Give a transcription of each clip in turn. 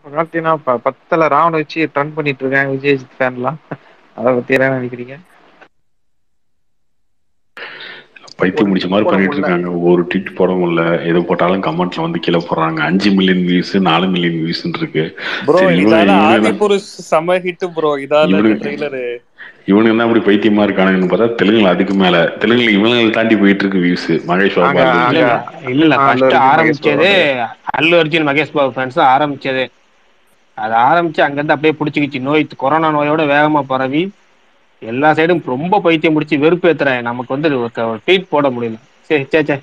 பாத்தீன்னா பத்துல ராவண வச்சு ட்ரன் பண்ணிட்டு இருக்கேன் விஜய் ஃபேன்லா அத பத்தி என்ன நெனைக்கிறீங்க பைத்தியம் ஒரு முடிச்ச ட்வீட் மாரி போட பண்ணிட்டு முடியல இருக்காங்க ஒரு ட்வீட் போட முடில எது போட்டாலும் கமெண்ட்ல வந்து கீழே போடுறாங்க அஞ்சு மில்லியன் வியூஸ் நாலு மில்லியன் வியூஸ் இருக்கு ப்ரோ சரி இவனு இதால ஆதி இவனு புருஷ் செம ஹிட் ப்ரோ இதால இந்த இவனுக்கு ட்ரெய்லரு இவனுக்கு தான் அப்படி பைத்தியமா இருக்கானுங்கன்னு பார்த்தா தெலுங்குல அதுக்கு மேல தெலுங்குல இவனுங்களை தாண்டி போயிட்டு இருக்கு வியூஸ் மகேஷ் பாபு அங்க- அல்லு அங்க- அர்ஜுன். இல்ல இல்ல ஆ, அல்லு ஃபர்ஸ்ட் அர்ஜுன், மகேஷ் ஆரம்பிச்சதே பாபு. அல்லு அர்ஜுன் மகேஷ் பாபு ஃபேன்ஸ் ஆரம்பிச்சதே அது ஆரம்பிச்சு அங்கிருந்து அப்படியே பிடிச்சிக்கிச்சு நோய் கொரோனா நோயோட வேகமா பரவி எல்லா சைடும் ரொம்ப பைத்தியம் பிடிச்சி வெறுப்பு ஏத்துறேன் நமக்கு வந்து ஒரு ட்வீட் போட முடியல சரி சே சே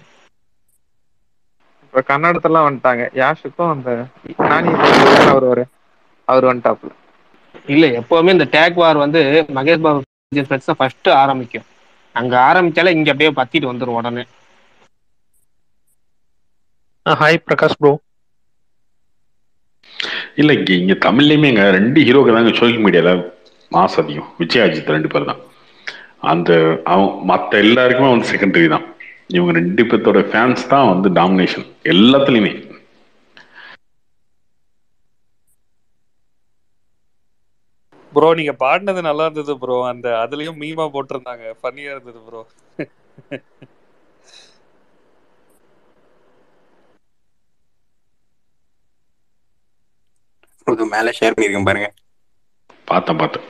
இப்ப கன்னடத்தெல்லாம் வந்துட்டாங்க யாஷுக்கும் அந்த நானி அவர் ஒரு அவர் வந்துட்டாப்ல இல்ல எப்பவுமே இந்த டேக் வார் வந்து மகேஷ் பாபு ஃபேன்ஸ் ஃபர்ஸ்ட் ஆரம்பிக்கும் அங்க ஆரம்பிச்சாலே இங்க அப்படியே பத்திட்டு வந்துரும் உடனே ஹாய் பிரகாஷ் ப்ரோ இல்ல இங்க இங்க தமிழ்லயுமே இங்க ரெண்டு ஹீரோக்கு தாங்க சோசியல் மீடியால மாஸ் அதிகம் விஜய் அஜித் ரெண்டு பேர் தான் அந்த அவன் மத்த எல்லாருக்குமே வந்து செகண்டரி தான் இவங்க ரெண்டு பேர்த்தோட ஃபேன்ஸ் தான் வந்து டாமினேஷன் எல்லாத்துலயுமே ப்ரோ நீங்க பாடினது நல்லா இருந்தது ப்ரோ அந்த அதுலயும் மீமா போட்டிருந்தாங்க ஃபன்னியா இருந்தது ப்ரோ இது மேல ஷேர் பண்ணிருக்கேன் பாருங்க பார்த்தேன் பார்த்தேன்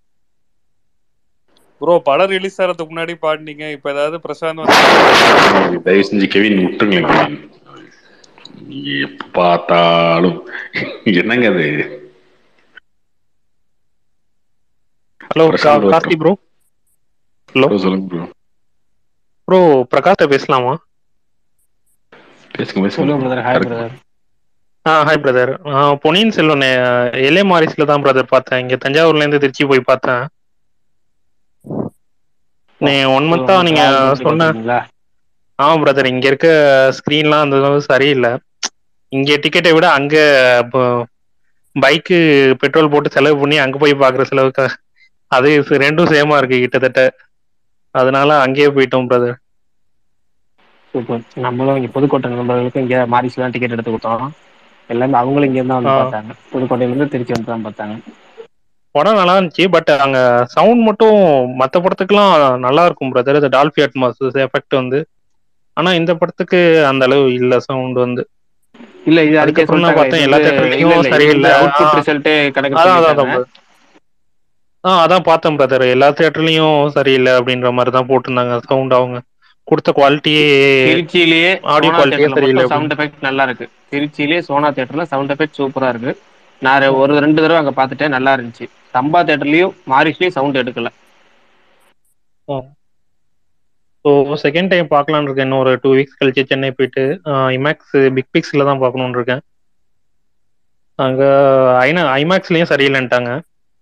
ப்ரோ படம் ரிலீஸ் ஆகிறதுக்கு முன்னாடி பாடினீங்க இப்ப ஏதாவது பிரசாந்த் வந்து தயவு செஞ்சு கெவின் விட்டுருங்களேன் கெவின் எப்ப பார்த்தாலும் என்னங்க அது hello Prashanth Karthi bro hello சொல்லுங்க ப்ரோ ப்ரோ பிரகாஷ்ட பேசலாமா பேசுங்க சொல்லுங்க பேசுங்க பிரதர் ஹாய் பிரதர் ஆ hi brother Ponniyin Selvan LA மாரிஸ்ல தான் பிரதர் பார்த்தேன் இங்க தஞ்சாவூர்ல இருந்து திருச்சி போய் பார்த்தேன் நீ ஒன் மந்தா நீங்க சொன்ன ஆமா பிரதர் இங்க இருக்க ஸ்கிரீன்லாம் அந்த அளவு சரியில்லை இங்க டிக்கெட்டை விட அங்க பைக்கு பெட்ரோல் போட்டு செலவு பண்ணி அங்க போய் பாக்குற செலவுக்கு அது ரெண்டும் சேமா இருக்கு கிட்டத்தட்ட அதனால அங்கேயே போயிட்டோம் பிரதர் சூப்பர் நம்மளும் இங்க புதுக்கோட்டை நண்பர்களுக்கு இங்க மாரிஸ்ல தான் டிக்கெட் எடுத்து கொடுத்தோம் எல்லாமே அவங்களும் இங்க இருந்தா வந்து ஆ. பார்த்தாங்க புதுக்கோட்டையில இருந்து திருச்சி வந்து தான் பார்த்தாங்க படம் நல்லா இருந்துச்சு பட் அங்க சவுண்ட் மட்டும் மத்த படத்துக்குலாம் நல்லா இருக்கும் பிரதர் இந்த டால்பி அட்மாஸ் எஃபெக்ட் வந்து ஆனா இந்த படத்துக்கு அந்த அளவு இல்ல சவுண்ட் வந்து இல்ல இது அதுக்கே அதுக்கப்புறம் நான் பார்த்தேன் எல்லா தேட்டர்லயும் சரியில்லை அவுட்புட் ஆ. ரிசல்ட்டே கணக்கு அதான் அதான் பண்ணிட்டாங்க. அதான் ஆ அதான் பார்த்தேன் பிரதர் எல்லா தியேட்டர்லயும் சரியில்லை அப்படின்ற மாதிரி தான் போட்டிருந்தாங்க சவுண்ட் அவங்க கொடுத்த குவாலிட்டியே திருச்சியிலேயே ஆடியோ குவாலிட்டியே சரியில்லை சவுண்ட் எஃபெக்ட் நல்லா இருக்கு திருச்சியிலேயே சோனா தியேட்டர்ல சவுண்ட் எஃபெக்ட் சூப்பரா இருக்கு நான் ரெ- ஒரு ரெண்டு தடவை அங்க பார்த்துட்டேன் நல்லா இருந்துச்சு சம்பா தியேட்டர்லயும் மாரிஸ்லயும் சவுண்ட் எடுக்கல ஸோ செகண்ட் டைம் பார்க்கலான்னு இருக்கேன் இன்னும் ஒரு டூ வீக்ஸ் கழிச்சு சென்னை போயிட்டு இமேக்ஸ் பிக் பிக்ஸில் தான் பார்க்கணுன்னு இருக்கேன் அங்கே ஐநா ஐமேக்ஸ்லேயும் சரியில்லைன்ட்டாங்க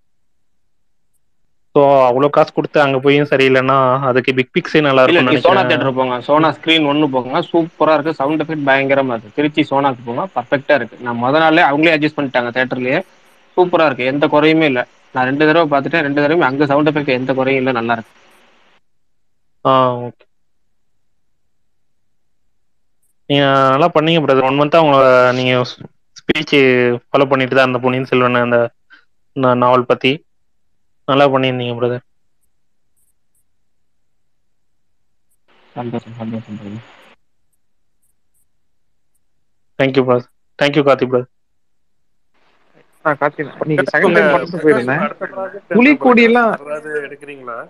ஸோ அவ்வளோ காசு கொடுத்து அங்கே போயும் சரியில்லைன்னா அதுக்கு பிக் பிக்ஸே நல்லா இல்ல இருக்கும்னு நீ சோனா நினைக்கிறேன் தியேட்டர் போங்க சோனா ஸ்கிரீன் ஒன்னு போங்க சூப்பரா இருக்கு சவுண்ட் எஃபெக்ட் பயங்கரமா இருக்கு திருச்சி சோனாக்கு போங்க பர்ஃபெக்டா இருக்கு நான் முத நாளே அவங்களே அட்ஜஸ்ட் பண்ணிட்டாங்க தியேட்டர்லயே சூப்பரா இருக்கு எந்த குறையுமே இல்ல நான் ரெண்டு தடவை பார்த்துட்டேன் ரெண்டு தடவை அங்க சவுண்ட் எஃபெக்ட் எந்த குறையும் இல்ல நல்லா இருக்கு ஆ ஓகே நீங்கள் நல்லா பண்ணீங்க பிரதர் ஒன் மந்த்தாக உங்களை நீங்கள் ஸ்பீச் ஃபாலோ பண்ணிட்டு தான் அந்த பொன்னியின் செல்வன் அந்த நாவல் பற்றி நல்லா பண்ணியிருந்தீங்க பிரதர் சந்தோஷம் சந்தோஷம் brother. Thank you brother thank you Karthi brother நான் கார்த்தி நீங்க செகண்ட் டைம் படத்துக்கு போயிருந்தேன் அடுத்த project புலிக்கொடி என்ன எல்லாம் ஏதாவது எடுக்கிறீங்களா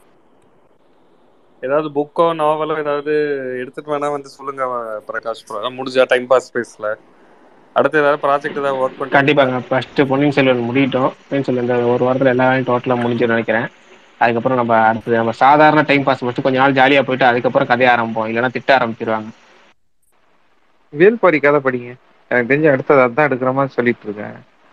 ஏதாவது புக்கோ நாவலோ ஏதாவது எடுத்துட்டு வேணா வந்து சொல்லுங்க பிரகாஷ் ப்ரோ அதான் முடிஞ்சா டைம் பாஸ் ஸ்பேஸ்ல அடுத்து ஏதாவது ப்ராஜெக்ட் ஏதாவது ஒர்க் பண்ணி கண்டிப்பாங்க ஃபர்ஸ்ட் பொன்னியின் செல்வன் முடியட்டும் பொன்னியின் செல்வன் இந்த ஒரு வாரத்துல எல்லா வேலையும் டோட்டலா முடிஞ்சிடும் நினைக்கிறேன் அதுக்கப்புறம் நம்ம அடுத்து நம்ம சாதாரண டைம் பாஸ் மட்டும் கொஞ்ச நாள் ஜாலியா போயிட்டு அதுக்கப்புறம் கதைய ஆரம்பிப்போம் இல்லைன்னா திட்ட ஆரம்பிச்சிருவாங்க வேல்பாரி கதை படிங்க எனக்கு தெரிஞ்ச அடுத்தது அதான் எடுக்கிற மாதிரி சொல்லிட்டு இருக்கேன்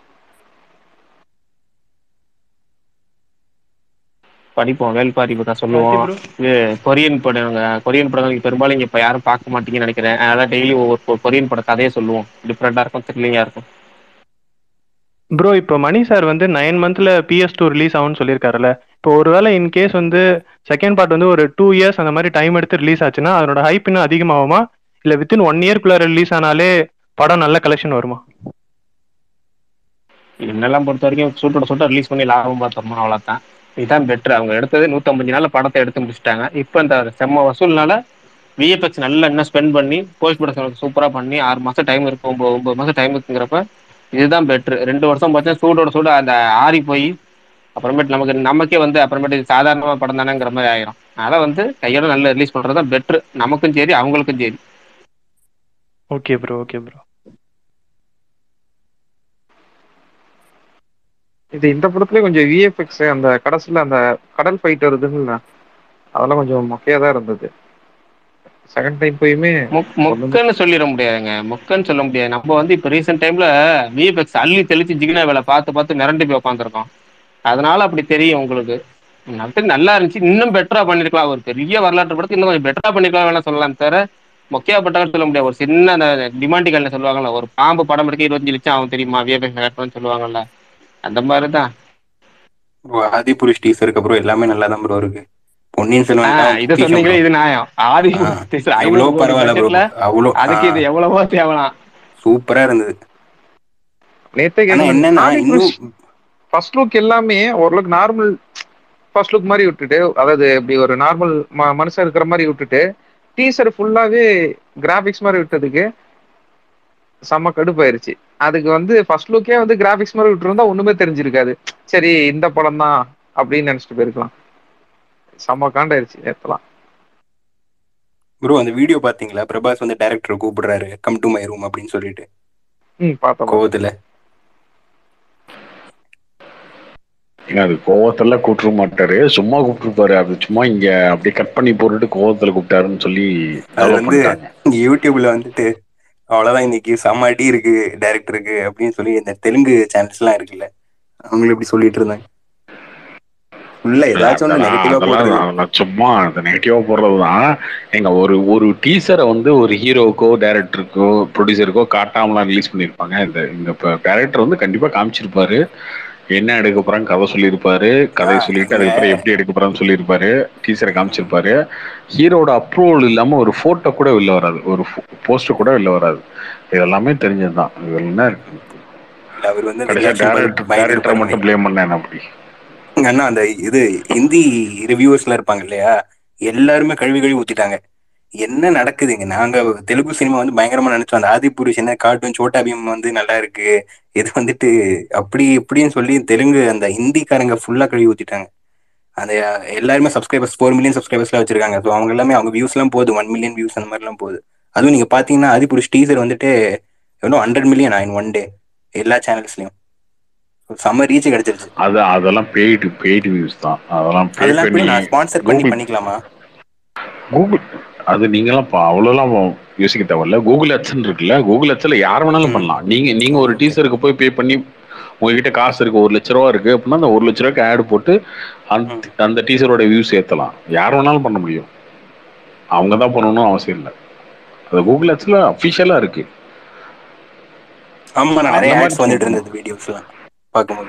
படிப்போம் வேல்பாரி பத்தி சொல்லுவோம் இது கொரியன் படங்க கொரியன் படங்கள் பெரும்பாலும் இங்க இப்ப யாரும் பார்க்க மாட்டீங்கன்னு நினைக்கிறேன் அதனால டெய்லி ஒவ்வொரு கொ- கொரியன் பட கதையை சொல்லுவோம் டிஃப்ரெண்டா இருக்கும் த்ரில்லிங்கா இருக்கும் ப்ரோ இப்போ மணி சார் வந்து நைன் மந்த்ல பிஎஸ் டூ ரிலீஸ் ஆகும்னு சொல்லியிருக்காருல்ல இப்போ ஒருவேளை இன் கேஸ் வந்து செகண்ட் பார்ட் வந்து ஒரு டூ இயர்ஸ் அந்த மாதிரி டைம் எடுத்து ரிலீஸ் ஆச்சுன்னா அதனோட ஹைப் இன்னும் அதிகமாகுமா இல்லை வித்தின் ஒன் இயர்க்குள்ள ரிலீஸ் ஆனாலே படம் நல்ல கலெக்ஷன் வருமா என்னெல்லாம் பொறுத்த வரைக்கும் சூட்டோட சூட்டை ரிலீஸ் பண்ணி லாபம் பார்த்தோம்னா அவ்வளோதான் இதுதான் பெட்டர் அவங்க எடுத்தது நூத்தம்பது நாள்ல படத்தை எடுத்து முடிச்சிட்டாங்க இப்போ இந்த செம்ம வசூல்னால விஎஃப்எக்ஸ் நல்லா என்ன ஸ்பெண்ட் பண்ணி போஸ்ட் ப்ரொடக்ஷன் சூப்பரா பண்ணி ஆறு மாசம் டைம் இருக்கும் ஒன்பது ஒன்பது மாசம் டைம் இருக்குங்கிறப்ப இதுதான் பெட்ரு ரெண்டு வருஷம் பார்த்தா சூடோட சூட அந்த ஆறி போய் அப்புறமேட்டு நமக்கு நமக்கே வந்து அப்புறமேட்டு இது சாதாரணமா படம் தானேங்கிற மாதிரி ஆயிரும் அதனால வந்து கையோட நல்லா ரிலீஸ் பண்றது தான் பெட்ரு நமக்கும் சரி அவங்களுக்கும் சரி ஓகே ப்ரோ ஓகே ப்ரோ இது இந்த படத்துல கொஞ்சம் விஎஃப்எக்ஸ் அந்த கடைசியில அந்த கடல் ஃபைட் வருதுன்னு அதெல்லாம் கொஞ்சம் மொக்கையா தான் இருந்தது செகண்ட் டைம் போயுமே மொக்- மொக்கன்னு சொல்லிட முடியாதுங்க மொக்கன்னு சொல்ல முடியாது நம்ம வந்து இப்ப ரீசெண்ட் டைம்ல விஎஃப்எக்ஸ் அள்ளி தெளிச்சு ஜிகினா வேலை பார்த்து பார்த்து மிரண்டு போய் உட்காந்துருக்கோம் அதனால அப்படி தெரியும் உங்களுக்கு நல்லது நல்லா இருந்துச்சு இன்னும் பெட்டரா பண்ணிருக்கலாம் ஒரு பெரிய வரலாற்று படத்தை இன்னும் கொஞ்சம் பெட்டரா பண்ணிருக்கலாம் வேணா சொல்லலாம் தவிர மொக்கையா பட்டவன்னு சொல்ல முடியாது ஒரு சின்ன அந்த டிமாண்டிகள்னு சொல்லுவாங்கல்ல ஒரு பாம்பு படம் எடுக்க இருபத்தஞ்சு லட்சம் ஆகும் தெரியுமா விஎஃப்எக்ஸ் கட்டணும்னு சொல்லுவாங்கல்ல அந்த மாதிரி தான் ப்ரோ ஆதிபுருஷ் டீசருக்கு அப்புறம் எல்லாமே நல்லா தான் ப்ரோ இருக்கு பொன்னியின் செல்வன் ஆஹ் தான் இதை பொக்கிஷம் சொன்னீங்களே bro. இது நியாயம் ஆதி ஆ, ஐநூறு எவ்வளோ கோடி பரவாயில்ல ப்ரோ budgetல அவ்வளோ அதுக்கு இது எவ்வளவோ தேவலாம் சூப்பரா இருந்தது நேத்தே ஆனா என்னன்னா இன்னும் ஃபர்ஸ்ட் லுக் எல்லாமே ஓரளவுக்கு நார்மல் ஃபர்ஸ்ட் லுக் மாதிரி விட்டுட்டு அதாவது இப்படி ஒரு நார்மல் மனுஷன் இருக்கிற மாதிரி விட்டுட்டு டீசர் ஃபுல்லாவே கிராபிக்ஸ் மாதிரி விட்டதுக்கு செம்ம கடுப்பாயிருச்சு அதுக்கு வந்து ஃபர்ஸ்ட் லுக்கே வந்து கிராபிக்ஸ் மாதிரி விட்டுருந்தா ஒண்ணுமே தெரிஞ்சிருக்காது சரி இந்த படம் தான் அப்படின்னு நினைச்சிட்டு போயிருக்கலாம் செம்ம காண்டாயிருச்சு நேத்தலாம் ப்ரோ அந்த வீடியோ பாத்தீங்களா பிரபாஸ் வந்து டைரக்டர் கூப்பிடுறாரு கம் டு மை ரூம் அப்படின்னு சொல்லிட்டு ம் பார்த்தோம் கோவத்துல ஏங்க அது கோவத்துல கூப்பிட்டு மாட்டாரு சும்மா கூப்பிட்டுருப்பாரு அது சும்மா இங்க அப்படியே கட் பண்ணி போட்டுட்டு கோவத்துல கூப்பிட்டாருன்னு சொல்லி அது develop வந்து பண்ணிட்டாங்க. இங்க யூடியூப்ல வந்துட்டு அவ்வளவுதான் இன்னைக்கு செம்ம அடி இருக்கு டைரக்டருக்கு அப்படின்னு சொல்லி இந்த தெலுங்கு சேனல்ஸ் எல்லாம் இருக்குல்ல அவங்களும் இப்படி சொல்லிட்டு இருந்தாங்க உள்ள ஏதாச்சும் ஒண்ணு அதெல்லாம் நெகட்டிவா அதெல்லாம் போடுறது அதெல்லாம் சும்மா அந்த நெகட்டிவா போடுறதுதான் எங்க ஒரு ஒரு டீசரை வந்து ஒரு ஹீரோக்கோ டைரக்டருக்கோ ப்ரொடியூசருக்கோ காட்டாமலாம் ரிலீஸ் பண்ணியிருப்பாங்க இந்த இந்த டைரக்டர் வந்து கண்டிப்பா காமிச்சிருப்பாரு என்ன எடுக்க போறாங்க கதை சொல்லியிருப்பாரு கதையை ஆ, சொல்லிட்டு இங்க- அதுக்கப்புறம் எப்படி எடுக்க போறான்னு சொல்லியிருப்பாரு டீசரை காமிச்சிருப்பாரு ஹீரோட அப்ரூவல் இல்லாம ஒரு போட்டோ கூட வெளில வராது ஒரு போஸ்டர் கூட வெளில வராது இதெல்லாமே தெரிஞ்சதுதான் இதுல என்ன இருக்கு இல்ல அவர் வந்து அந்த கடைசியா reaction பார்த்து டேரக்டர் பயங்கர டேரக்டரை மட்டும் பெருமை. ப்ளேம் பண்ணேன் அப்படி அண்ணா அந்த இது ஹிந்தி ரிவ்யூவர்ஸ்ல இருப்பாங்க இல்லையா எல்லாருமே கழுவி கழுவி ஊத்திட்டாங்க என்ன நடக்குதுங்க நாங்க தெலுங்கு சினிமா வந்து பயங்கரமா நினைச்சோம் அந்த ஆதி புருஷ் என்ன கார்ட்டூன் சோட்டா பீம் வந்து நல்லா இருக்கு இது வந்துட்டு அப்படி இப்படின்னு சொல்லி தெலுங்கு அந்த ஹிந்திக்காரங்க ஃபுல்லா கழுவி ஊத்திட்டாங்க அந்த எல்லாருமே சப்ஸ்கிரைபர்ஸ் ஃபோர் மில்லியன் சப்ஸ்கிரைபர்ஸ்லாம் வச்சிருக்காங்க ஸோ அவங்க எல்லாமே அவங்க வியூஸ் எல்லாம் போகுது ஒன் மில்லியன் வியூஸ் அந்த மாதிரிலாம் போகுது அதுவும் நீங்க பாத்தீங்கன்னா ஆதி புருஷ் டீசர் வந்துட்டு எவ்வளோ hundred million in one day எல்லா சேனல்ஸ்லயும் செம்ம ரீச் கிடைச்சிருச்சு அது அதெல்லாம் பெய்டு பெய்டு வியூஸ் தான் அதெல்லாம் pay அதெல்லாம் பண்ணி போய் நான் ஸ்பான்சர் பண்ணி Google- பண்ணிக்கலாமா கூகுள் அது நீங்களாம் பா- அவ்வளோலாம் யோசிக்க தேவையில்ல கூகுள் அட்சன் இருக்குல்ல கூகுள் அட்ஸ்ல யார் வேணாலும் ம். பண்ணலாம் நீங்க நீங்க ஒரு டீச்சருக்கு போய் பே பண்ணி உங்ககிட்ட காசு இருக்கு ஒரு லட்ச ரூபா இருக்கு அப்படின்னா அந்த ஒரு லட்ச ரூபாய்க்கு ஆட் போட்டு அந்த அந்த டீச்சரோட வியூஸ் ஏத்தலாம் யார் வேணாலும் பண்ண முடியும் அவங்க தான் பண்ணணும்னு அவசியம் இல்லை அது கூகுள் அட்ஸ்ல அஃபிஷியலா இருக்கு ஆமா நான் நிறைய அந்த மாதிரி ஆட்ஸ் வந்துட்டு சொல்லணும். இருந்தது வீடியோஸ்லாம் பார்க்கும்போது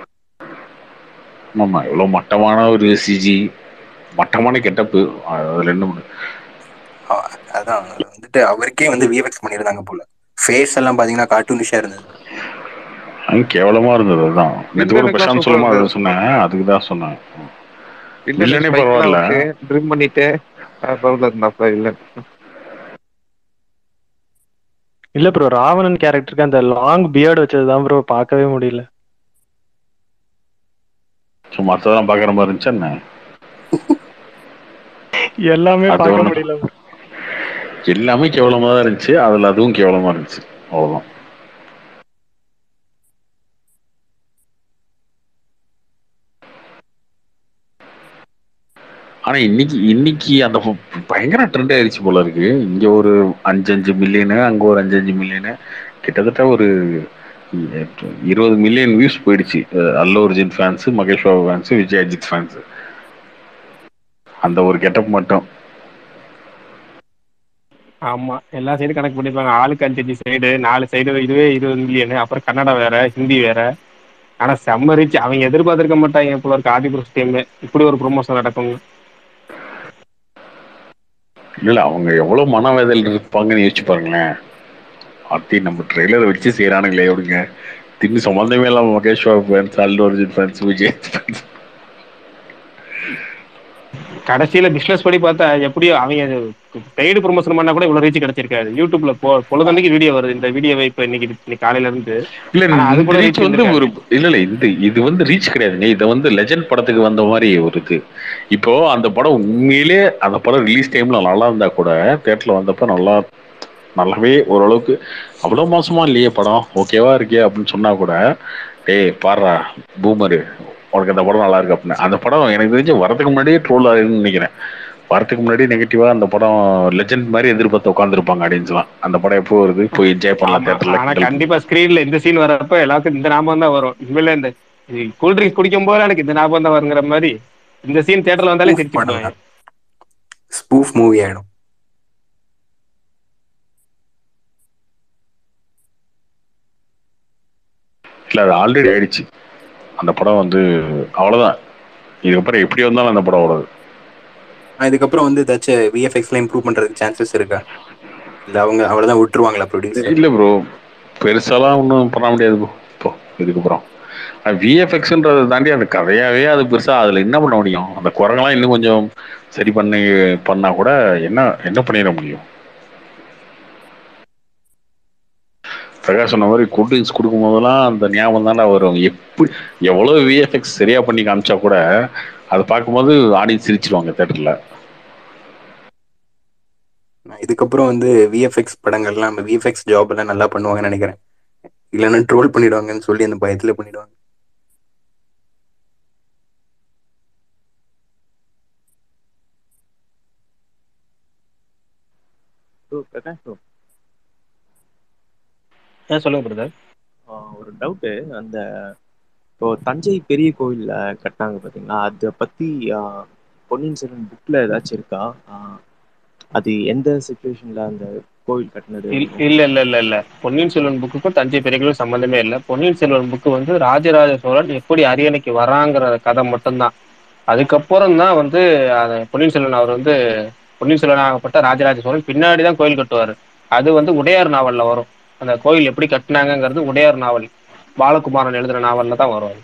ஆமா எவ்வளவு மட்டமான ஒரு சிஜி மட்டமான கெட்டப்பு அதுல என்ன பண்ணு- ஆ, அதான் அது வந்துட்டு அவருக்கே வந்து விஎஃப்எக்ஸ் பண்ணியிருந்தாங்க போல ஃபேஸ் எல்லாம் பாத்தீங்கன்னா கார்ட்டூனிஷா இருந்தது அது கேவலமா இருந்தது அதுதான் நேற்று கூட வில்லனுக்கு பிரசாந்த் தான் சொல்லுமா சூப்பரா அதை சொன்னேன் அதுக்கு தான் சொன்னேன் வில்லனே ஸ்பைக்லாம் பரவாயில்ல. விட்டு ட்ரிம் பண்ணிட்டு பவுல இருந்தாப்ல வில்லன் இல்ல ப்ரோ ராவணன் கேரக்டருக்கு அந்த லாங் பியர்டு வச்சதுதான் ப்ரோ பார்க்கவே முடியல ஸோ மற்றதெல்லாம் பார்க்குற மாதிரி இருந்துச்சு என்ன எல்லாமே அது பார்க்க ஒண்ணு. முடியல bro. எல்லாமே கேவலமா தான் இருந்துச்சு அதுல அதுவும் கேவலமா இருந்துச்சு அவ்வளவுதான் ஆனா இன்னைக்கு இன்னைக்கு அந்த ப- பயங்கர ட்ரெண்ட் ஆயிருச்சு போல இருக்கு இங்க ஒரு அஞ்சு அஞ்சு மில்லியனு அங்க ஒரு அஞ்சு அஞ்சு மில்லியனு கிட்டத்தட்ட ஒரு இருபது மில்லியன் வியூஸ் போயிடுச்சு அஹ் Allu Arjun fans Mahesh Babu fans Vijay Ajith fans அந்த ஒரு கெட்டப் மட்டும் ஆமா எல்லா சைடும் கணக்கு பண்ணிப்பாங்க ஆளுக்கு அஞ்சு அஞ்சு சைடு நாலு சைடு இதுவே இருபது மில்லியனு அப்புறம் கன்னடா வேற ஹிந்தி வேற ஆனா செம்ம ரீச் அவங்க எதிர்பார்த்திருக்க மாட்டாங்க போல இருக்கு ஆதிபுருஷ் டீம் இப்படி ஒரு ப்ரொமோஷன் நடக்கும் இல்ல அவங்க எவ்வளவு மனவேதல் இருப்பாங்கன்னு யோசிச்சு பாருங்களேன் ஆர்த்தி நம்ம ட்ரெய்லரை வச்சு செய்யறானுங்களே அப்படிங்க திடீர்னு சம்மந்தமே இல்லாம Mahesh Babu fans Allu Arjun fans Vijay fans. கடைசியில பிசினஸ் படி பார்த்தா எப்படியோ அவங்க பெய்டு ப்ரொமோஷன் பண்ணா கூட இவ்வளவு ரீச் கிடைச்சிருக்காது யூடியூப்ல போ பொழுதன்னைக்கு வீடியோ வருது இந்த வீடியோவை இப்ப இன்னைக்கு இன்னைக்கு காலையில இருந்து இல்ல ஆனா அது இந்த கூட ரீச் reach வந்து இருக்காது. ஒரு இல்ல இல்ல இந்த இது வந்து ரீச் கிடையாதுங்க இது வந்து லெஜண்ட் படத்துக்கு வந்த மாதிரி ஒரு இது இப்போ அந்த படம் உண்மையிலே அந்த படம் ரிலீஸ் டைம்ல நல்லா இருந்தா கூட தேட்டர்ல வந்தப்ப நல்லா நல்லாவே ஓரளவுக்கு அவ்வளவு மோசமா இல்லையே படம் ஓகேவா இருக்கே அப்படின்னு சொன்னா கூட டேய் பாடுறா பூமரு உனக்கு அந்த படம் நல்லா இருக்கு அப்படின்னு அந்த படம் எனக்கு தெரிஞ்சு வரதுக்கு முன்னாடியே ட்ரோல் ஆகுதுன்னு நினைக்கிறேன் வரதுக்கு முன்னாடி நெகட்டிவா அந்த படம் லெஜண்ட் மாதிரி எதிர்பார்த்து உட்காந்துருப்பாங்க ஆடியன்ஸ்லாம் அந்த படம் எப்போ வருது போய் என்ஜாய் பண்ணலாம் ஆமா. ஆனா தேட்டர்ல கண்டிப்பா ஸ்கிரீன்ல இந்த சீன் வரப்ப எல்லாத்துக்கும் இந்த ஞாபகம் தான் வரும் உண்மையில இந்த கூல் ட்ரிங்க்ஸ் குடிக்கும் போது எனக்கு இந்த ஞாபகம் தான் வருங்கிற மாதிரி இந்த சீன் தியேட்டர்ல வந்தாலே Spoof படம் சிரிச்சு தான். ஸ்பூஃப் மூவி ஆயிடும் இல்ல அது ஆல்ரெடி ஆயிடுச்சு அந்த படம் வந்து அவ்வளவுதான் இதுக்கப்புறம் எப்படி வந்தாலும் அந்த படம் ஓடாது ஆனா, இதுக்கப்புறம் வந்து ஏதாச்சும் விஎஃப்எக்ஸ்ல இம்ப்ரூவ் பண்றதுக்கு சான்சஸ் இருக்கா இல்ல அவங்க அவ்வளவுதான் விட்டுருவாங்களா ப்ரொடியூசர் இல்ல ப்ரோ பெருசாலாம் ஒன்றும் பண்ண முடியாது bro. இப்போ இதுக்கப்புறம் விஎஃப்எக்ஸ்ன்றதை தாண்டி அந்த கதையாவே அது பெருசா அதுல என்ன பண்ண முடியும் அந்த குரங்கெல்லாம் இன்னும் கொஞ்சம் சரி பண்ணி பண்ணா கூட என்ன என்ன பண்ணிட முடியும் பிரகாஷ் சொன்ன மாதிரி கூல்ட்ரிங்க்ஸ் கொடுக்கும் போதெல்லாம் அந்த ஞாபகம் தானே வரும் எப்படி எவ்வளவு விஎஃப்எக்ஸ் சரியா பண்ணி காமிச்சா கூட அதை பார்க்கும்போது ஆடியன்ஸ் சிரிச்சிருவாங்க தேட்டர்ல நான் இதுக்கப்புறம் வந்து விஎஃப்எக்ஸ் படங்கள்லாம் நம்ம விஎஃப்எக்ஸ் ஜாப் எல்லாம் நல்லா பண்ணுவாங்கன்னு நினைக்கிறேன் இல்லைன்னா ட்ரோல் பண்ணிடுவாங்கன்னு சொல்லி அந்த பயத்துல பண்ணிடுவாங்க ப்ரோ பிரகாஷ் ப்ரோ ஏன் சொல்லுங்க பிரதர் ஒரு டவுட்டு அந்த இப்போ தஞ்சை பெரிய கோயில்ல கட்டினாங்க பாத்தீங்களா அதை பத்தி ஆ, பொன்னியின் செல்வன் புக்ல ஏதாச்சும் இருக்கா ஆ, அது எந்த சுச்சுவேஷன்ல அந்த கோவில் கட்டினது இல்- இல்ல இல்ல இல்ல இல்ல பொன்னியின் செல்வன் புக்குக்கும் தஞ்சை பெரிய கோயிலுக்கும் சம்பந்தமே இல்ல பொன்னியின் செல்வன் புக்கு வந்து ராஜராஜ சோழன் எப்படி அரியணைக்கு வராங்கிற கதை மட்டும்தான் அதுக்கப்புறம் தான் வந்து அந்த பொன்னியின் செல்வன் அவர் வந்து பொன்னியின் செல்வன் ஆகப்பட்ட ராஜராஜ சோழன் பின்னாடி தான் கோயில் கட்டுவாரு அது வந்து உடையார் நாவல்ல வரும் அந்த கோயில் எப்படி கட்டினாங்கங்கிறது உடையார் நாவல் பாலகுமாரன் எழுதுற நாவல்ல தான் வரும் அது.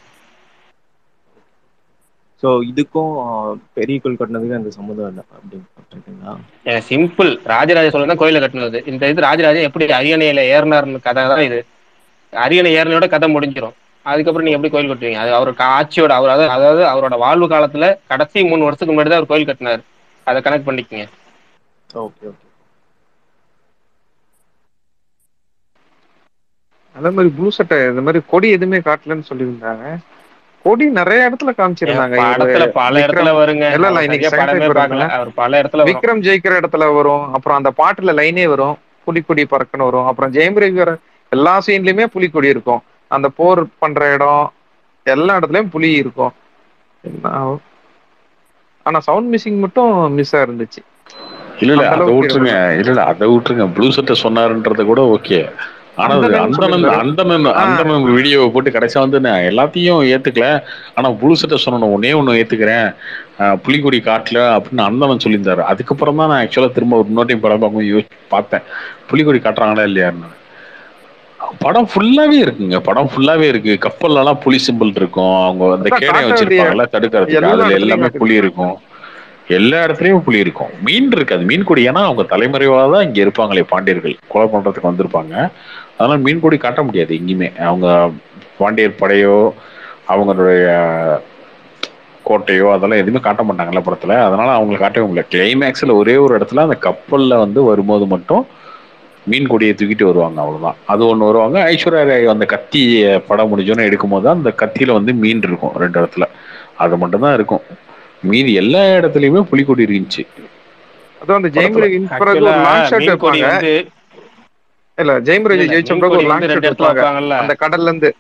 ஸோ இதுக்கும் ஆ, பெரிய கோயில் கட்டினதுக்கும் அந்த சம்மந்தம் இல்லை அப்படின்னு சொல்றீங்களா ஏன் சிம்பிள் ராஜராஜ சோழன் தான் கோயிலை கட்டினது இந்த இது ராஜராஜன் எப்படி அரியணையில ஏறினார்னு கதை தான் இது அரியணை ஏறினையோட கதை முடிஞ்சிடும் அதுக்கப்புறம் நீங்க எப்படி கோயில் கட்டுவீங்க அது அவர் ஆட்சியோட அவர் அதாவது அதாவது அவரோட வாழ்வு காலத்துல கடைசி மூணு வருஷத்துக்கு முன்னாடி தான் அவர் கோயில் கட்டினார் அதை கனெக்ட் பண்ணிக்கங்க ஓகே ஓகே அதே மாதிரி ப்ளூ சட்டை இந்த மாதிரி கொடி எதுவுமே காட்டலன்னு சொல்லியிருந்தாங்க கொடி நிறைய இடத்துல காமிச்சிருந்தாங்க ஏன் படத்துல இவரு பல விக்ரம் இடத்துல வருங்க இல்ல, இல்ல, அவர் இன்னைக்கு சரியா படமே Saturday பார்க்கல அவர் பல இடத்துல வரும் விக்ரம் ஜெயிக்கிற இடத்துல வரும் அப்புறம் அந்த பாட்டுல லைனே வரும் புலிக்கொடி பறக்கன்னு வரும் அப்புறம் ஜெயம் ரவி வர எல்லா சீன்லயுமே புலிக்கொடி இருக்கும் அந்த போர் பண்ற இடம் எல்லா இடத்துலயும் புலி இருக்கும் என்ன ஆகும்? ஆனா சவுண்ட் மிஸ்ஸிங் மட்டும் மிஸ்ஸா இருந்துச்சு இல்ல இல்ல அந்த அதை அளவுக்கு விட்டுருங்க இல்ல இல்ல அதை விட்டுருங்க ப்ளூ சட்டை சொன்னாருன்றது கூட ஓகே ஆனா அது அந்தணன் அந்தனன் சொல்லியிருந்தாரு. அந்தனன் ஆ. அந்தனன் வீடியோவை போட்டு கடைசியா வந்து நான் எல்லாத்தையும் ஏத்துக்கல ஆனா ப்ளூ சட்டை சொன்ன ஒன்னே ஒண்ணு ஏத்துக்கிறேன் ஆஹ் புலிகொடி காட்டல அப்படின்னு அந்தனன் சொல்லியிருந்தாரு அதுக்கப்புறம் தான் நான் ஆக்சுவலா திரும்ப ஒரு இன்னொரு டைம் படம் பார்க்கும்போது யோசிச்சு பார்த்தேன் புலிகொடி காட்டுறாங்களா இல்லையான்னு படம் ஃபுல்லாவே இருக்குங்க படம் ஃபுல்லாவே இருக்கு கப்பல்ல எல்லாம் புலி சிம்பிள் இருக்கும் அவங்க அந்த அதான் கேடயம் காட்ட வச்சிருப்பாங்கல்ல தடுக்கிறதுக்கு எல்லா அதுல இடத்துலயும் எல்லாமே காட்டுது. புலி இருக்கும் எல்லா இடத்துலயும் புலி இருக்கும் மீன் இருக்காது மீன் கொடி ஏன்னா அவங்க தலைமறைவா தான் இங்க இருப்பாங்களே பாண்டியர்கள் கொலை பண்றதுக்கு வந்திருப்பாங்க அதனால மீன் கொடி காட்ட முடியாது எங்கேயுமே அவங்க பாண்டியர் படையோ அவங்களுடைய கோட்டையோ அதெல்லாம் எதுவுமே காட்ட மாட்டாங்கல்ல படத்துல அதனால அவங்களை காட்டவே முடியல கிளைமேக்ஸ்ல ஒரே ஒரு இடத்துல அந்த கப்பல்ல வந்து வரும்போது மட்டும் மீன் கொடியை தூக்கிட்டு வருவாங்க அவ்வளவுதான் அது ஒண்ணு வருவாங்க ஐஸ்வர்யா ராய் அந்த கத்தி படம் முடிஞ்சோன்னு எடுக்கும்போது தான் அந்த கத்தியில வந்து மீன் இருக்கும் ரெண்டு இடத்துல அது மட்டும் தான் இருக்கும் மீதி எல்லா இடத்துலயுமே புலிக்கொடி இருந்துச்சு அதுவும் அந்த ஜெயம் படத்துல. ரவி பிறகு ஒரு லாங் ஷாட் மீன் கொடி வைப்பாங்க வந்து இல்ல ஜெயம் ரவி இல்ல, ஜெயிச்ச மீன் பிறகு கொடி ஒரு லாங் வந்து ஷாட் ரெண்டு இடத்துல வைப்பாங்க வைப்பாங்கல்ல அந்த கடல்ல இருந்து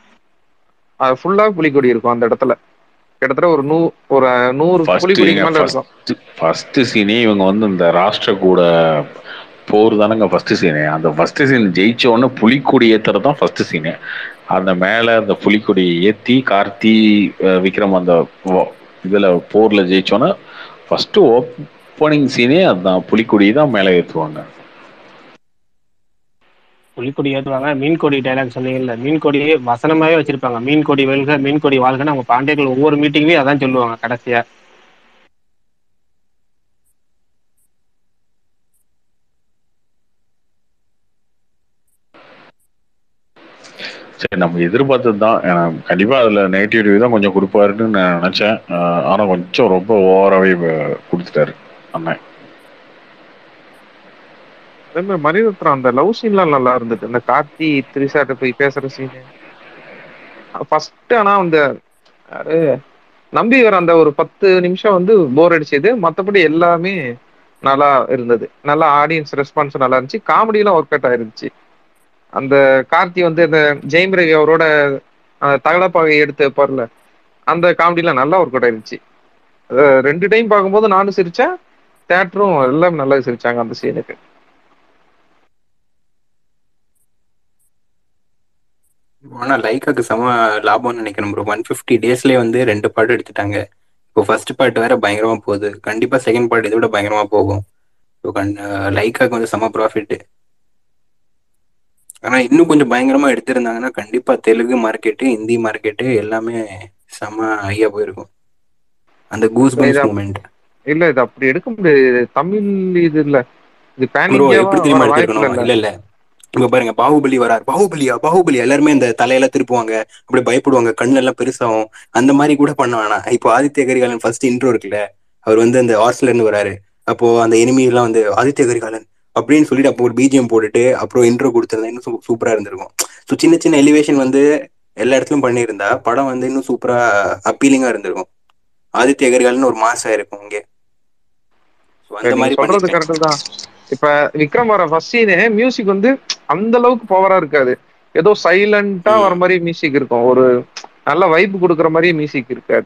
அது ஃபுல்லா புலிக்கொடி இருக்கும் அந்த இடத்துல கிட்டத்தட்ட ஒரு நூ ஒரு நூறு புலிக்கொடிக்கு மேல இருக்கும் ஃபர்ஸ்ட் சீனே இவங்க வந்து இந்த ராஷ்டிர கூட போர் தானங்க ஃபர்ஸ்ட் சீனு அந்த ஃபர்ஸ்ட் சீன் ஜெயிச்ச உடனே புலிக்கொடி ஏத்துறது தான் ஃபர்ஸ்ட் சீனு அந்த மேல அந்த புலிக்கொடியை ஏத்தி கார்த்தி அஹ், விக்ரம் அந்த வ- இதுல போர்ல ஜெயிச்சோன்னே ஃபர்ஸ்ட் ஓப்பனிங் சீனே அதுதான் புலிக்கொடி தான் மேல ஏத்துவாங்க புலிக்கொடி ஏற்றுவாங்க மீன் கொடி டைலாக் சொன்னீங்கல்ல மீன் கொடி வசனமாவே வச்சிருப்பாங்க மீன் கொடி வெல்க மீன் கொடி வாழ்கன்னு அவங்க பாண்டியர்கள் ஒவ்வொரு மீட்டிங்லயும் அதான் சொல்லுவாங்க கடைசியா சரி நம்ம எதிர்பார்த்தது தான் ஏன்னா கண்டிப்பா அதுல நெகட்டிவ் ரிவ்யூ தான் கொஞ்சம் கொடுப்பாருன்னு நான் நினைச்சேன் ஆஹ் ஆனா கொஞ்சம் ரொம்ப ஓவராகவே கொடுத்துட்டாரு அண்ணன் அதே மாதிரி மணிரத்னம் அந்த லவ் சீன்லாம் நல்லா இருந்தது இந்த கார்த்தி திரிசாட்ட போய் பேசுற சீனு ஃபர்ஸ்ட் ஆனா அந்த யாரு நம்பி வர அந்த ஒரு பத்து நிமிஷம் வந்து போர் அடிச்சது மத்தபடி எல்லாமே நல்லா இருந்தது நல்லா ஆடியன்ஸ் ரெஸ்பான்ஸ் நல்லா இருந்துச்சு காமெடியெல்லாம் ஒர்க் அவுட் ஆயிருந்துச்சு அந்த கார்த்தி வந்து இந்த ஜெயம் ரவி அவரோட அந்த தகடப்பாகை எடுத்து வைப்பார்ல அந்த காமெடிலாம் நல்லா ஒர்க் அவுட் ஆயிருந்துச்சு அஹ் ரெண்டு டைம் பார்க்கும்போது நானும் சிரிச்சேன் தேட்டரும் எல்லாம் நல்லா சிரிச்சாங்க அந்த சீனுக்கு ஆனா லைக்காக்கு செம லாபம்னு நினைக்கிறேன் ப்ரோ ஒன் ஃபிஃப்டி டேஸ்லயே வந்து ரெண்டு பாட்டு எடுத்துட்டாங்க இப்போ ஃபர்ஸ்ட் பார்ட் வேற பயங்கரமா போகுது கண்டிப்பா செகண்ட் பார்ட் இதை விட பயங்கரமா போகும் ஸோ கண் லைக்காக்கு வந்து செம ப்ராஃபிட் ஆனா இன்னும் கொஞ்சம் பயங்கரமா எடுத்திருந்தாங்கன்னா கண்டிப்பா தெலுங்கு மார்க்கெட்டு ஹிந்தி மார்க்கெட்டு எல்லாமே செம ஐயா போயிருக்கும் அந்த கூஸ் பம்ஸ் இது- மூமெண்ட் இல்ல இது அப்படி எடுக்க முடியாது தமிழ் இது இல்ல இது பேன் ப்ரோ இந்தியாவா எப்படி தெரியுமா வர வாய்ப்பு எடுத்திருக்கணும் இல்ல இல்ல இல்ல இங்க பாருங்க பாகுபலி வரார் பாகுபலியா பாகுபலி எல்லாருமே இந்த தலையெல்லாம் திருப்புவாங்க அப்படி பயப்படுவாங்க கண்ணு எல்லாம் பெருசாகும் அந்த மாதிரி கூட பண்ண வேணாம் இப்போ ஆதித்ய கரிகாலன் ஃபர்ஸ்ட் இன்ட்ரோ இருக்குல்ல அவர் வந்து அந்த ஹாஸ்டல்ல இருந்து வராரு அப்போ அந்த enemy எல்லாம் வந்து ஆதித்ய கரிகாலன் அப்படின்னு சொல்லிட்டு அப்போ ஒரு பிஜிஎம் போட்டுட்டு அப்புறம் இன்ட்ரோ கொடுத்திருந்தா இன்னும் சூ- சூப்பரா இருந்திருக்கும் ஸோ சின்ன சின்ன எலிவேஷன் வந்து எல்லா இடத்துலயும் பண்ணியிருந்தா படம் வந்து இன்னும் சூப்பரா அப்பீலிங்கா இருந்திருக்கும் ஆதித்ய கரிகாலன் ஒரு மாசம் இருக்கும் இங்கே So, அந்த நீங்க மாதிரி சொல்றது பண்ணிருக்கேன் கரெக்ட் தான் இப்ப விக்ரம் வர ஃபர்ஸ்ட் சீனு மியூசிக் வந்து அந்த அளவுக்கு பவரா இருக்காது ஏதோ சைலண்டா ம். வர மாதிரி மியூசிக் இருக்கும் ஒரு நல்ல வைப் கொடுக்குற மாதிரி மியூசிக் இருக்காது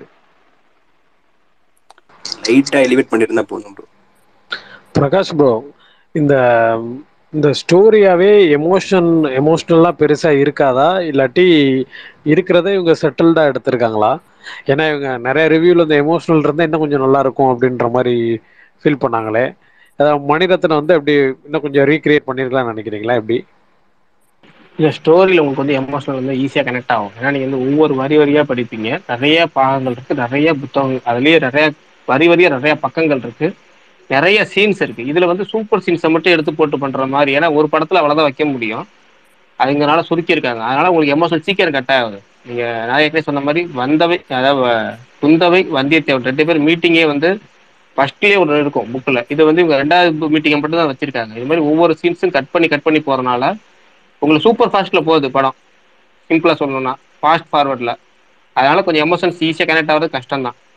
லைட்டா எலிவேட் பண்ணிருந்தா போதும் ப்ரோ பிரகாஷ் ப்ரோ இந்த இந்த ஸ்டோரியாவே எமோஷன் எமோஷ்னலாக பெருசாக இருக்காதா இல்லாட்டி இருக்கிறத இவங்க செட்டில்டாக எடுத்திருக்காங்களா ஏன்னா இவங்க நிறைய ரிவ்யூவில் இந்த எமோஷனல் இருந்தால் இன்னும் கொஞ்சம் நல்லா இருக்கும் அப்படின்ற மாதிரி ஃபீல் பண்ணாங்களே அதாவது மணிரத்னம் வந்து அப்படி இன்னும் கொஞ்சம் ரீக்ரியேட் பண்ணியிருக்கலாம்னு நினைக்கிறீங்களா எப்படி இந்த ஸ்டோரியில் உங்களுக்கு வந்து எமோஷனல் வந்து ஈஸியாக கனெக்ட் ஆகும் ஏன்னா நீங்கள் வந்து ஒவ்வொரு வரி வரியாக படிப்பீங்க நிறைய பாகங்கள் இருக்கு நிறைய புத்தகங்கள் அதுலேயே நிறைய வரி வரியாக நிறைய பக்கங்கள் இருக்கு நிறைய சீன்ஸ் இருக்கு இதுல வந்து சூப்பர் சீன்ஸை மட்டும் எடுத்து போட்டு பண்ற மாதிரி ஏன்னா ஒரு படத்துல அவ்வளவுதான் வைக்க முடியும் அதுங்கனால சுருக்கி இருக்காங்க அதனால உங்களுக்கு எமோஷனல் சீக்கிரம் கட் ஆகுது நீங்க நான் ஏற்கனவே சொன்ன மாதிரி வந்தவை அதாவது வ- குந்தவை வந்தியத்தேவன் ரெண்டு பேர் மீட்டிங்கே வந்து ஃபர்ஸ்ட்லேயே ஒரு இருக்கும் புக்கில் இது வந்து இவங்க ரெண்டாவது மீட்டிங்கை மட்டும் தான் வச்சிருக்காங்க இது மாதிரி ஒவ்வொரு சீன்ஸும் கட் பண்ணி கட் பண்ணி போறனால உங்களுக்கு சூப்பர் ஃபாஸ்ட்ல போகுது படம் சிம்பிளா சொல்லணும்னா ஃபாஸ்ட் ஃபார்வர்ட்ல அதனால கொஞ்சம் எமோஷன்ஸ் ஈஸியாக கனெக்ட் ஆகிறது கஷ்டம் தான்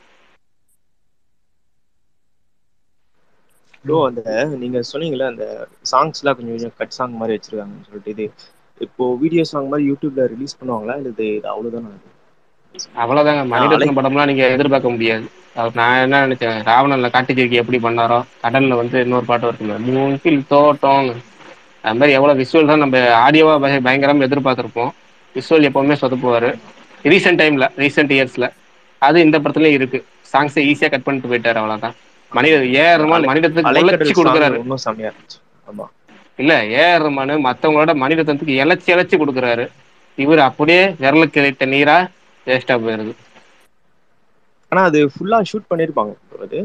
ப்ரோ அந்த நீங்க சொன்னீங்கல்ல அந்த சாங்ஸ்லாம் கொஞ்சம் கொஞ்சம் கட் சாங் மாதிரி வச்சிருக்காங்கன்னு சொல்லிட்டு இது இப்போ வீடியோ சாங் மாதிரி யூடியூப்ல ரிலீஸ் பண்ணுவாங்களா இல்லை இது இது அவ்வளவுதானா இது? அவ்வளவுதாங்க ஆ, மணிரத்னம் அலை- படம்லாம் நீங்க எதிர்பார்க்க முடியாது அவர் நான் என்ன நினைச்சேன் ராவணன்ல காட்டுச்சிருக்கி எப்படி பண்ணாரோ கடல்ல வந்து இன்னொரு பாட்டு வருதுங்க மூங்கில் தோட்டம் அது மாதிரி எவ்வளவு விஷுவல் தான் நம்ம ஆடியோவா பய- பயங்கரமா எதிர்பார்த்திருப்போம் விஷுவல் எப்பவுமே சொதப்புவாரு ரீசெண்ட் டைம்ல ரீசெண்ட் இயர்ஸ்ல அது இந்த படத்துலயும் இருக்கு சாங்ஸை ஈஸியா கட் பண்ணிட்டு போயிட்டாரு அவ்வளவுதான் மனித ஏஆர் ரஹ்மான் அலை- மணிரத்னத்துக்கு அலைக்கடல் உழைச்சி song கொடுக்குறாரு இன்னும் செம்மையா இருந்துச்சு ஆமா இல்ல ஏஆர் ரஹ்மான் மத்தவங்களோட மணிரத்னத்துக்கு இழைச்சி இழைச்சி கொடுக்குறாரு இவர் அப்படியே விரலுக்கு கிடைத்த நீரா வேஸ்டா போயிருது ஆனா அது ஃபுல்லா ஷூட் பண்ணிருப்பாங்க bro அது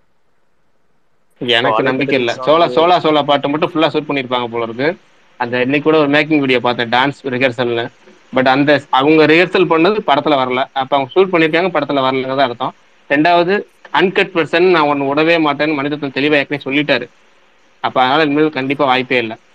எனக்கு So, நம்பிக்கை இல்ல அலைக்கடல் சோலா song- சோலா சோலா பாட்டு மட்டும் ஃபுல்லா ஷூட் பண்ணிருப்பாங்க போல இருக்கு அந்த இன்னைக்கு கூட ஒரு மேக்கிங் வீடியோ பார்த்தேன் டான்ஸ் ரிஹர்சல்னு பட் அந்த அவங்க ரிஹர்சல் பண்ணது படத்துல வரல அப்ப அவங்க ஷூட் பண்ணிருக்காங்க படத்துல வரலங்கிறத அர்த்தம் ரெண்டாவது அன்கட் பர்சன் நான் ஒன்னு விடவே மாட்டேன்னு மனிதத்தன் தெளிவா ஏற்கனவே சொல்லிட்டாரு அப்ப அதனால இனிமேல் கண்டிப்பா வாய்ப்பே இல்லை